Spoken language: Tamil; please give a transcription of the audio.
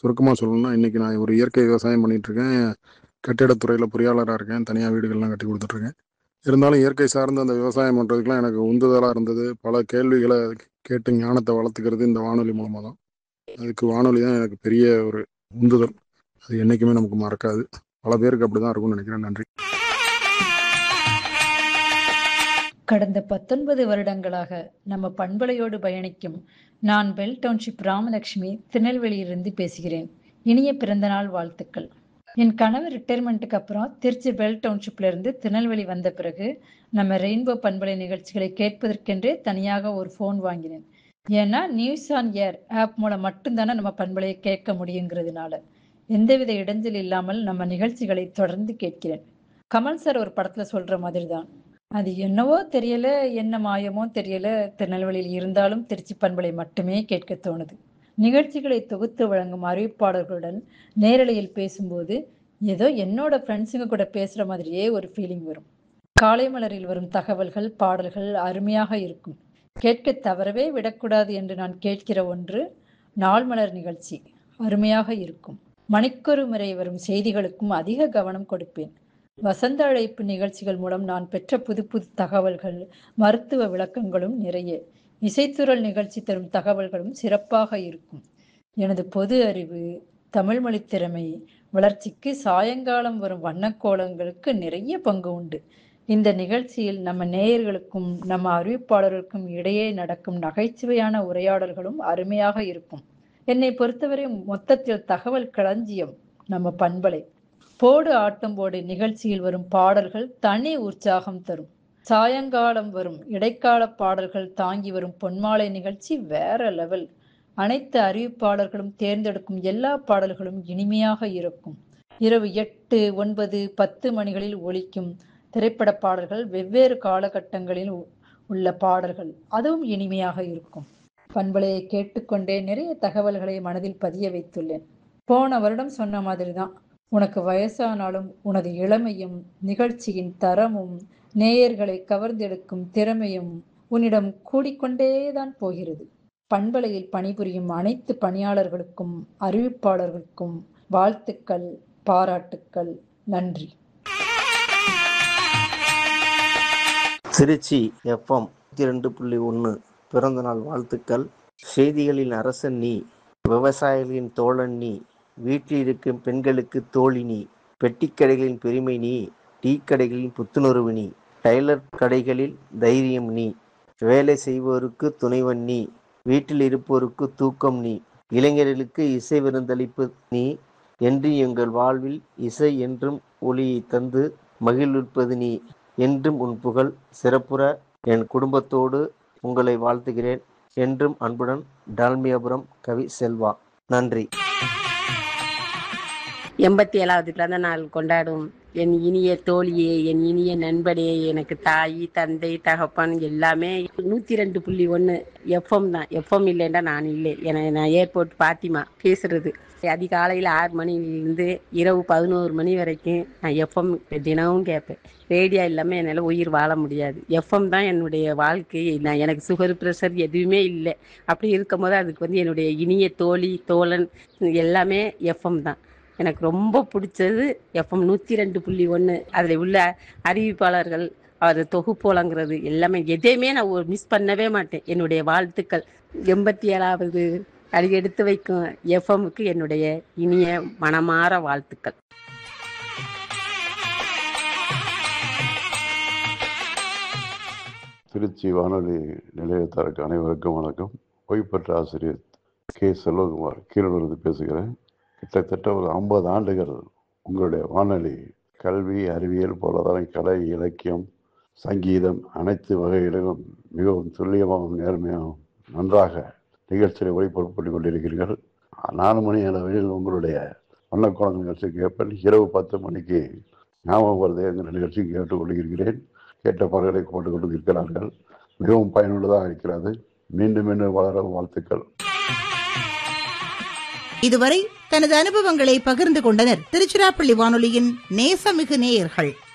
சுருக்கமாக சொல்லணும்னா இன்றைக்கி நான் ஒரு இயற்கை விவசாயம் பண்ணிகிட்ருக்கேன் கட்டிடத்துறையில் பொறியாளராக இருக்கேன் தனியாக வீடுகள்லாம் கட்டி கொடுத்துட்ருக்கேன் இருந்தாலும் இயற்கை சார்ந்த அந்த விவசாயம் பண்ணுறதுக்குலாம் எனக்கு உந்துதலாக இருந்தது பல கேள்விகளை கேட்டு ஞானத்தை வளர்த்துக்கிறது இந்த வானொலி மூலமாக தான் அதுக்கு வானொலி தான் எனக்கு பெரிய ஒரு உந்துதல் அது என்றைக்குமே நமக்கு மறக்காது பல பேருக்கு அப்படி தான் இருக்கும்னு நினைக்கிறேன் நன்றி கடந்த பத்தொன்பது வருடங்களாக நம்ம பண்பலையோடு பயணிக்கும் நான் பெல் டவுன்ஷிப் ராமலட்சுமி திருநெல்வேலியிலிருந்து பேசுகிறேன் இனிய பிறந்தநாள் வாழ்த்துக்கள் என் கணவர் ரிட்டையர்மெண்ட்டுக்கு அப்புறம் திருச்சி பெல் டவுன்ஷிப்ல இருந்து திருநெல்வேலி வந்த பிறகு நம்ம ரெயின்போ பண்பலை நிகழ்ச்சிகளை கேட்பதற்கென்றே தனியாக ஒரு ஃபோன் வாங்கினேன் ஏன்னா நியூஸ் ஆன் ஏர் ஆப் மூலம் மட்டும்தானே நம்ம பண்பலையை கேட்க முடியுங்கிறதுனால எந்தவித இடைஞ்சல் இல்லாமல் நம்ம நிகழ்ச்சிகளை தொடர்ந்து கேட்கிறேன் கமல் சார் ஒரு படத்துல சொல்ற மாதிரி தான் அது என்னவோ தெரியல என்ன மாயமோ தெரியல திருநெல்வேலியில் இருந்தாலும் திருச்சி பண்பலை மட்டுமே கேட்க தோணுது நிகழ்ச்சிகளை தொகுத்து வழங்கும் அறிவிப்பாளர்களுடன் நேரலையில் பேசும்போது ஏதோ என்னோட ஃப்ரெண்ட்ஸுங்க கூட பேசுற மாதிரியே ஒரு ஃபீலிங் வரும் காலை மலரில் வரும் தகவல்கள் பாடல்கள் அருமையாக இருக்கும் கேட்க தவறவே விடக்கூடாது என்று நான் கேட்கிற ஒன்று நாள் மலர் நிகழ்ச்சி அருமையாக இருக்கும் மணிக்கொரு முறை வரும் செய்திகளுக்கும் அதிக கவனம் கொடுப்பேன் வசந்த அழைப்பு நிகழ்ச்சிகள் மூலம் நான் பெற்ற புது புது தகவல்கள் மருத்துவ விளக்கங்களும் நிறைய இசைத்துறல் நிகழ்ச்சி தரும் தகவல்களும் சிறப்பாக இருக்கும் எனது பொது அறிவு தமிழ் மொழி திறமை வளர்ச்சிக்கு சாயங்காலம் வரும் வண்ணக்கோலங்களுக்கு நிறைய பங்கு உண்டு இந்த நிகழ்ச்சியில் நம்ம நேயர்களுக்கும் நம்ம அறிவிப்பாளர்களுக்கும் இடையே நடக்கும் நகைச்சுவையான உரையாடல்களும் அருமையாக இருக்கும் என்னை பொறுத்தவரை மொத்தத்தில் தகவல் களஞ்சியம் நம்ம பண்பலை போடு ஆட்டம் போடு நிகழ்ச்சியில் வரும் பாடல்கள் தனி உற்சாகம் தரும் சாயங்காலம் வரும் இடைக்கால பாடல்கள் தாங்கி வரும் பொன்மாலை நிகழ்ச்சி வேற லெவல் அனைத்து அறிவிப்பாளர்களும் தேர்ந்தெடுக்கும் எல்லா பாடல்களும் இனிமையாக இருக்கும் இரவு எட்டு ஒன்பது பத்து மணிகளில் ஒலிக்கும் திரைப்பட பாடல்கள் வெவ்வேறு காலகட்டங்களில் உள்ள பாடல்கள் அதுவும் இனிமையாக இருக்கும் பண்பலையை கேட்டுக்கொண்டே நிறைய தகவல்களை மனதில் பதிய வைத்துள்ளேன் போன வருடம் சொன்ன மாதிரி தான் உனக்கு வயசானாலும் உனது இளமையும் நிகழ்ச்சியின் தரமும் நேயர்களை கவர்ந்தெடுக்கும் திறமையும் உன்னிடம் கூடிக்கொண்டேதான் போகிறது பண்பலையில் பணிபுரியும் அனைத்து பணியாளர்களுக்கும் அறிவிப்பாளர்களுக்கும் வாழ்த்துக்கள் பாராட்டுக்கள் நன்றி திருச்சி எஃப்எம் இரண்டு புள்ளி ஒன்று பிறந்தநாள் வாழ்த்துக்கள் செய்திகளின் அரசன் நீ விவசாயிகளின் தோழன் நீ வீட்டில் இருக்கும் பெண்களுக்கு தோழி நீ பெட்டிக்கடைகளின் பெருமை நீ டீ கடைகளின் புத்துணர்வு நீ டைலர் கடைகளில் தைரியம் நீ வேலை செய்வோருக்கு துணைவன் நீ வீட்டில் இருப்போருக்கு தூக்கம் நீ இளைஞர்களுக்கு இசை விருந்தளிப்பு நீ என்று எங்கள் வாழ்வில் இசை என்றும் ஒளியை தந்து மகிழ்விப்பது நீ என்றும் உன் புகழ் சிறப்புற என் குடும்பத்தோடு உங்களை வாழ்த்துகிறேன் என்றும் அன்புடன் டால்மியாபுரம் கவி செல்வா நன்றி எண்பத்தி ஏழாவது பிறந்த நாள் கொண்டாடும் என் இனிய தோழியே என் இனிய நண்பனே எனக்கு தாய் தந்தை தகப்பன் எல்லாமே நூத்தி ரெண்டு புள்ளி ஒன்று எஃப்எம் தான் எஃப்எம் இல்லைன்னா நான் இல்லை என நான் ஏர்போர்ட் பாத்திமா பேசுறது அதிகாலையில் ஆறு மணிலேருந்து இரவு பதினோரு மணி வரைக்கும் நான் எஃப்எம் தினமும் கேட்பேன் ரேடியோ இல்லாமல் என்னால் உயிர் வாழ முடியாது எஃப்எம் தான் என்னுடைய வாழ்க்கை நான் எனக்கு சுகர் ப்ரெஷர் எதுவுமே இல்லை அப்படி இருக்கும்போது அதுக்கு வந்து என்னுடைய இனிய தோழி தோழன் எல்லாமே எஃப்எம் தான் எனக்கு ரொம்ப பிடிச்சது எஃப்எம் நூற்றி ரெண்டு புள்ளி ஒன்று அதில் உள்ள அறிவிப்பாளர்கள் அது தொகுப்போலங்கிறது எல்லாமே எதையுமே நான் ஒரு மிஸ் பண்ணவே மாட்டேன் என்னுடைய வாழ்த்துக்கள் எண்பத்தி ஏழாவது அடி எடுத்து வைக்கும் எஃப்எம்முக்கு என்னுடைய இனிய மனமாற வாழ்த்துக்கள் திருச்சி வானொலி நிலையத்தாருக்கு அனைவருக்கும் வணக்கம் ஓய்வுபெற்ற ஆசிரியர் கே செல்வகுமார் கீழூர்ந்து பேசுகிறேன் கிட்டத்தட்ட ஒரு ஐம்பது ஆண்டுகள் உங்களுடைய வானொலி கல்வி அறிவியல் பொருளாதாரம் கலை இலக்கியம் சங்கீதம் அனைத்து வகைகளிலும் மிகவும் துல்லியமாகவும் நேர்மையாகவும் நன்றாக நிகழ்ச்சியை ஒளிபரப்பு கொண்டிருக்கிறீர்கள் நாலு மணி அளவில் உங்களுடைய வண்ணக்கோளம் நிகழ்ச்சி கேட்பேன் இரவு பத்து மணிக்கு ஞாபகம் வருது என்கிற நிகழ்ச்சி கேட்டுக்கொண்டிருக்கிறேன் கேட்ட பாடல்களை போட்டுக் கொண்டு இருக்கிறார்கள் மிகவும் பயனுள்ளதாக இருக்கிறது மீண்டும் மீண்டும் வளர வாழ்த்துக்கள் இதுவரை தனது அனுபவங்களை பகிர்ந்து கொண்டனர் திருச்சிராப்பள்ளி வானொலியின் நேசமிகு நேயர்கள்